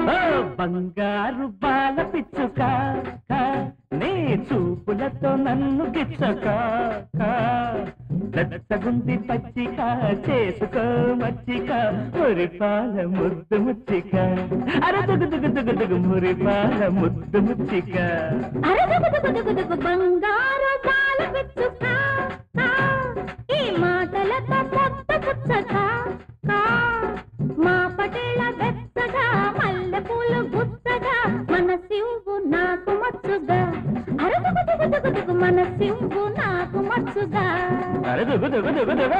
ఓ బంగారు బాల పిచ్చుక కా, నీ చూపులతో నన్ను గిచ్చక కా. రచ్చగుంది పచ్చిక చేసుకో మచ్చిక మురిపాల ముద్దు ముచ్చిక అర దుగు దుగు దుగు దుగు మురిపాల ముద్దు ముచ్చిక అరదుగుదుగుదుగుదుగు బంగారు బాల పిచ్చుక కా. ఈ మాటలతో పొద్ద పుచ్చక కా. మా పటేళ వెచ్చగా మల్లె పూలు గుచ్చగా మన శివు నాకు మచ్చుగా అరదుగుదుగుదుగుదుగు మన శివు నాకు మచ్చుగా అర దుగు దుగు దుగు దుగు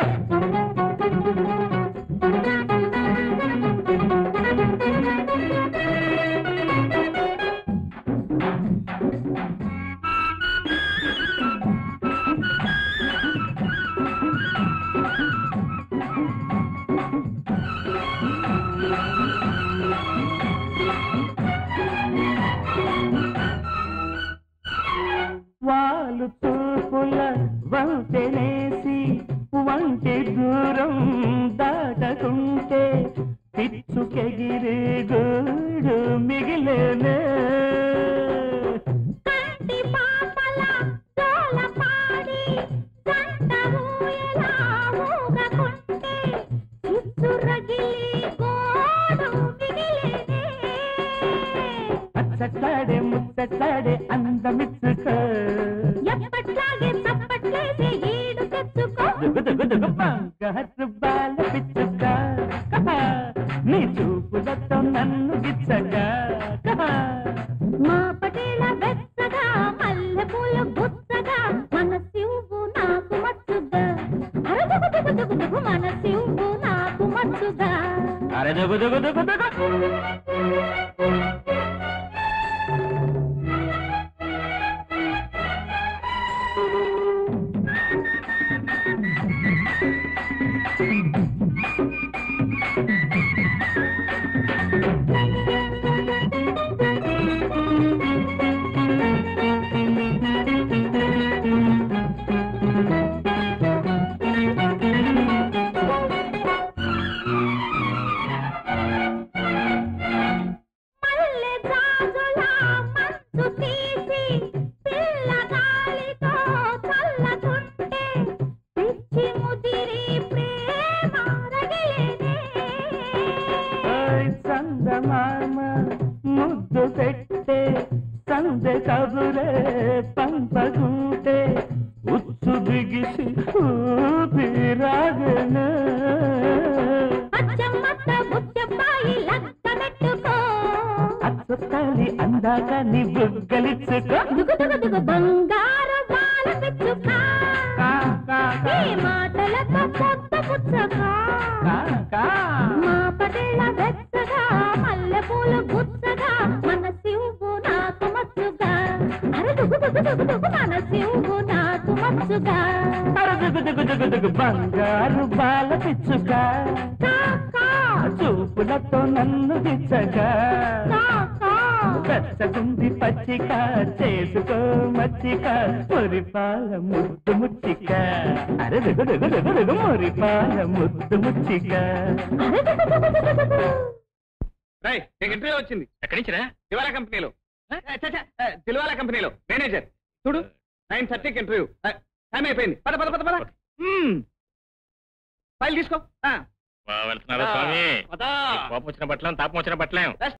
వాళ్ళు తూపుల వంతెనేసి వంటి దూరం దాటకుంటే పిచ్చుకెగిరే గూడు మిగిలేనే కంటి పాపల జోల పాడి జంట ఊయలా ఊగకుంటే చిచ్చు రగిలి గోడు మిగిలేనే అచ్చట్లాడే ముచ్చట్లాడే అందమిచ్చుకో ఎప్పట్లాగే చప్పట్లేసి ఈడు తెచ్చుకో దుగు దుగు దుగు బంగారు బాల పిచ్చుక కహా, నీ చూపులతో నన్ను గిచ్చగా కహా. మా పటేల వెచ్చగా మల్లె పూలు గుచ్చగా మన శివు నాకు మచ్చుగా అరదుగుదుగుదుగుదుగు మన శివు నాకు మచ్చుగా అరే దుగు దుగు దుగు దుగు మల్లె జాజుల మంచు తీసి పిల్ల గాలితో చల్లకుంటే పిచ్చి ముదిరి ప్రేమ రగిలేనే ఓయ్ చందమామ ముద్దు పెట్టే సందె కబురే పంపకుంటే ఉచ్చు బిగిసి ఊపిరాగను అచ్చమ్మత్త బుచ్చబ్బాయి లక్క పెట్టుకో అచ్చతాలి అందాక నీ బుగ్గలిచ్చుకో దుగు దుగు దుగు బంగారు బాల పిచ్చుక కా, కా, కా, ఈ మాటలతో పొద్ద పుచ్చక కా, కా. మా పటేళ వెచ్చగా మల్లె పూలు గుచ్చగా మన శివు నాకు మచ్చుగా అరే దుగు దుగు దుగు దుగు మన శివు నాకు మచ్చుగా అర దుగు దుగు దుగు దుగు బంగారు బాల పిచ్చుక కా, కా, చూపులతో నన్ను గిచ్చగా కా, కా. వెచ్చగుంది పచ్చిక చేసుకో మచ్చిక మురిపాల ముద్దు ముచ్చిక అరే దుగు దుగు దుగు దుగు మురిపాల ముద్దు ముచ్చిక అరే దుగు దుగు దుగు దుగు. రై నీకు ఇంటర్వ్యూ వచ్చింది ఎక్కడి నుంచిరా దివాలా కంపెనీలో ఏ, ఛ, ఛ, ఏ, దిల్వాలా కంపెనీలో మేనేజర్ చూడు నైన్ థర్టీకి ఇంటర్వ్యూ ఏ, టైం అయిపోయింది పద పద పద పద మ్మ్. ఫైల్ తీసుకో ఆ. వెళ్తున్నారా స్వామి పద. కోపం వచ్చిన బట్టలేం తాపం వచ్చిన బట్టలేం